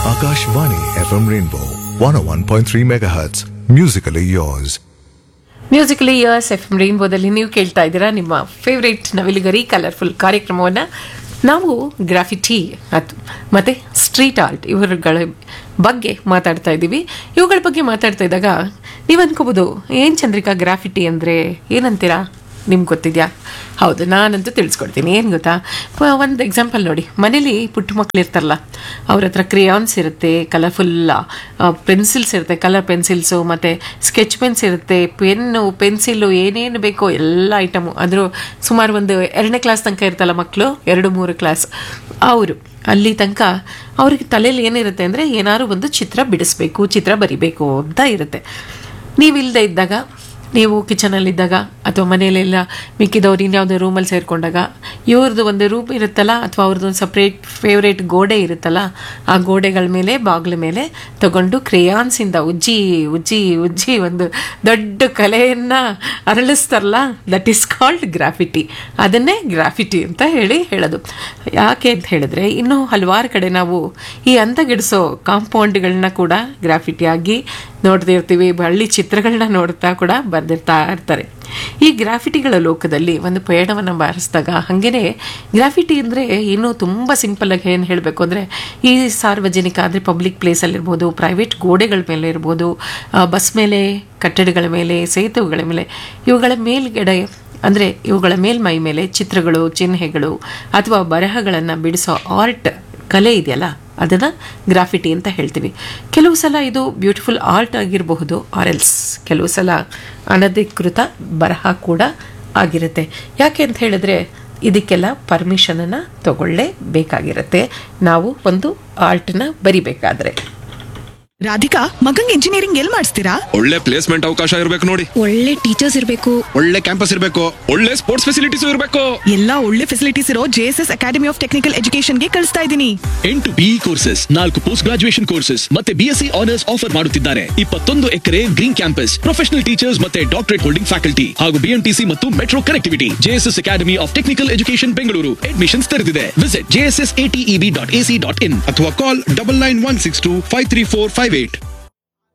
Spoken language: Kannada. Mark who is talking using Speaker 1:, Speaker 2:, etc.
Speaker 1: Akashvani FM Rainbow 101.3 MHz. Musically yours.
Speaker 2: Musically yours F M ರೈನ್ಬೋದಲ್ಲಿ ನೀವು ಕೇಳ್ತಾ ಇದ್ದೀರಾ ನಿಮ್ಮ ಫೇವ್ರೇಟ್ ನವಿಲುಗರಿ ಕಲರ್ಫುಲ್ ಕಾರ್ಯಕ್ರಮವನ್ನು ನಾವು ಗ್ರಾಫಿಟಿ ಅತ್ ಮತ್ತು ಸ್ಟ್ರೀಟ್ ಆರ್ಟ್ ಇವರುಗಳ ಬಗ್ಗೆ ಮಾತಾಡ್ತಾ ಇದ್ದೀವಿ ಇವುಗಳ ಬಗ್ಗೆ ಮಾತಾಡ್ತಾ ಇದ್ದಾಗ ನೀವು ಅನ್ಕೋಬೋದು ಏನು ಚಂದ್ರಿಕಾ ಗ್ರಾಫಿಟಿ ಅಂದರೆ ಏನಂತೀರಾ ನಿಮ್ಗೆ ಗೊತ್ತಿದೆಯಾ ಹೌದು ನಾನಂತೂ ತಿಳಿಸ್ಕೊಡ್ತೀನಿ ಏನು ಗೊತ್ತಾ ಒಂದು ಎಕ್ಸಾಂಪಲ್ ನೋಡಿ ಮನೇಲಿ ಪುಟ್ಟ ಮಕ್ಳು ಇರ್ತಾರಲ್ಲ ಅವ್ರ ಹತ್ರ ಕ್ರಿಯಾನ್ಸ್ ಇರುತ್ತೆ ಕಲರ್ಫುಲ್ ಪೆನ್ಸಿಲ್ಸ್ ಇರುತ್ತೆ ಕಲರ್ ಪೆನ್ಸಿಲ್ಸು ಮತ್ತು ಸ್ಕೆಚ್ ಪೆನ್ಸ್ ಇರುತ್ತೆ ಪೆನ್ನು ಪೆನ್ಸಿಲ್ಲು ಏನೇನು ಬೇಕೋ ಎಲ್ಲ ಐಟಮು ಅದ್ರ ಸುಮಾರು ಒಂದು ಎರಡನೇ ಕ್ಲಾಸ್ ತನಕ ಇರ್ತಲ್ಲ ಮಕ್ಕಳು ಎರಡು ಮೂರು ಕ್ಲಾಸ್ ಅವರು ಅಲ್ಲಿ ತನಕ ಅವ್ರಿಗೆ ತಲೆಯಲ್ಲಿ ಏನಿರುತ್ತೆ ಅಂದರೆ ಏನಾದ್ರು ಒಂದು ಚಿತ್ರ ಬಿಡಿಸ್ಬೇಕು ಚಿತ್ರ ಬರಿಬೇಕು ಅಂತ ಇರುತ್ತೆ ನೀವಿಲ್ಲದೆ ಇದ್ದಾಗ ನೀವು ಕಿಚನಲ್ಲಿದ್ದಾಗ ಅಥವಾ ಮನೆಯಲ್ಲೆಲ್ಲ ಮಿಕ್ಕಿದವ್ರು ಇನ್ಯಾವುದೋ ರೂಮಲ್ಲಿ ಸೇರಿಕೊಂಡಾಗ ಇವ್ರದ್ದು ಒಂದು ರೂಮ್ ಇರುತ್ತಲ್ಲ ಅಥವಾ ಅವ್ರದ್ದು ಒಂದು ಸಪ್ರೇಟ್ ಫೇವ್ರೇಟ್ ಗೋಡೆ ಇರುತ್ತಲ್ಲ ಆ ಗೋಡೆಗಳ ಮೇಲೆ ಬಾಗಿಲ ಮೇಲೆ ತಗೊಂಡು ಕ್ರೇಯಾನ್ಸಿಂದ ಉಜ್ಜಿ ಉಜ್ಜಿ ಉಜ್ಜಿ ಒಂದು ದೊಡ್ಡ ಕಲೆಯನ್ನು ಅರಳಿಸ್ತಾರಲ್ಲ ದಟ್ ಈಸ್ ಕಾಲ್ಡ್ ಗ್ರಾಫಿಟಿ ಅದನ್ನೇ ಗ್ರಾಫಿಟಿ ಅಂತ ಹೇಳಿ ಹೇಳೋದು ಯಾಕೆ ಅಂತ ಹೇಳಿದ್ರೆ ಇನ್ನೂ ಹಲವಾರು ಕಡೆ ನಾವು ಈ ಅಂತಗಿಡಿಸೋ ಕಾಂಪೌಂಡ್ಗಳನ್ನ ಕೂಡ ಗ್ರಾಫಿಟಿ ಆಗಿ ನೋಡ್ತಾ ಇರ್ತೀವಿ ಹಳ್ಳಿ ಚಿತ್ರಗಳನ್ನ ನೋಡ್ತಾ ಕೂಡ ಬರೆದಿರ್ತಾ ಇರ್ತಾರೆ ಈ ಗ್ರಾಫಿಟಿಗಳ ಲೋಕದಲ್ಲಿ ಒಂದು ಪಯಣವನ್ನು ಬಾರಿಸಿದಾಗ ಹಾಗೇನೆ ಗ್ರಾಫಿಟಿ ಅಂದರೆ ಇನ್ನೂ ತುಂಬ ಸಿಂಪಲ್ ಆಗಿ ಏನು ಹೇಳಬೇಕು ಅಂದರೆ ಈ ಸಾರ್ವಜನಿಕ ಅಂದರೆ ಪಬ್ಲಿಕ್ ಪ್ಲೇಸಲ್ಲಿರ್ಬೋದು ಪ್ರೈವೇಟ್ ಗೋಡೆಗಳ ಮೇಲೆ ಇರ್ಬೋದು ಆ, ಬಸ್ ಮೇಲೆ ಕಟ್ಟಡಗಳ ಮೇಲೆ ಸೇತುವೆಗಳ ಮೇಲೆ ಇವುಗಳ ಮೇಲ್ಗಡೆ ಅಂದರೆ ಇವುಗಳ ಮೇಲ್ಮೈ ಮೇಲೆ ಚಿತ್ರಗಳು ಚಿಹ್ನೆಗಳು ಅಥವಾ ಬರಹಗಳನ್ನು ಬಿಡಿಸೋ ಆರ್ಟ್ ಕಲೆ ಇದೆಯಲ್ಲ ಅದನ್ನು ಗ್ರಾಫಿಟಿ ಅಂತ ಹೇಳ್ತೀವಿ ಕೆಲವು ಸಲ ಇದು ಬ್ಯೂಟಿಫುಲ್ ಆರ್ಟ್ ಆಗಿರಬಹುದು ಆರ್ ಎಲ್ಸ್ ಕೆಲವು ಸಲ ಅನಧಿಕೃತ ಬರಹ ಕೂಡ ಆಗಿರುತ್ತೆ ಯಾಕೆ ಅಂತ ಹೇಳಿದ್ರೆ ಇದಕ್ಕೆಲ್ಲ ಪರ್ಮಿಷನನ್ನು ತಗೊಳ್ಳೇಬೇಕಾಗಿರುತ್ತೆ ನಾವು ಒಂದು ಆರ್ಟ್ನ ಬರಿಬೇಕಾದ್ರೆ
Speaker 3: ರಾಧಿಕಾ ಮಗಂಗ್ ಇಂಜಿನಿಯರಿಂಗ್ ಎಲ್ ಮಾಡಿಸ್ತೀರಾ
Speaker 4: ಒಳ್ಳೆ ಪ್ಲೇಸ್ಮೆಂಟ್ ಅವಕಾಶ ಇರಬೇಕು ನೋಡಿ
Speaker 5: ಒಳ್ಳೆ ಟೀಚರ್ಸ್ ಇರಬೇಕು
Speaker 4: ಒಳ್ಳೆ ಕ್ಯಾಂಪಸ್ ಇರಬೇಕು ಒಳ್ಳೆ ಸ್ಪೋರ್ಟ್ಸ್ ಫೆಸಿಲಿಟೀಸ್ ಇರಬೇಕು
Speaker 3: ಎಲ್ಲಾ ಒಳ್ಳೆ ಫೆಸಿಲಿಟೀಸ್ ಇರೋ ಜೆಎಸ್ಎಸ್ ಅಕಾಡೆಮಿ ಆಫ್ ಟೆಕ್ನಿಕಲ್ ಎಜುಕೇಶನ್ಗೆ ಕಳಿಸ್ತಾ ಇದ್ದೀನಿ
Speaker 6: ಎಂಟು ಬಿಇ ಕೋರ್ಸಸ್ ನಾಲ್ಕು ಪೋಸ್ಟ್ ಗ್ರಾಜುಯೇಷನ್ ಕೋರ್ಸಸ್ ಮತ್ತೆ ಬಿಎಸ್ಸಿ ಆನರ್ಸ್ ಆಫರ್ ಮಾಡುತ್ತಿದ್ದಾರೆ ಇಪ್ಪತ್ತೊಂದು ಎಕರೆ ಗ್ರೀನ್ ಕ್ಯಾಂಪಸ್ ಪ್ರೊಫೆಷನಲ್ ಟೀಚರ್ಸ್ ಮತ್ತೆ ಡಾಕ್ಟರೇಟ್ ಹೋಲ್ಡಿಂಗ್ ಫ್ಯಾಕಲ್ಟಿ ಹಾಗೂ ಬಿಎಂಟಿಸಿ ಮತ್ತು metro connectivity JSS academy of technical education Bengaluru admissions ತೆರೆದಿದೆ visit JSS ATEB dot AC dot in
Speaker 4: ಅಥವಾ call double nine one six two five three four five eight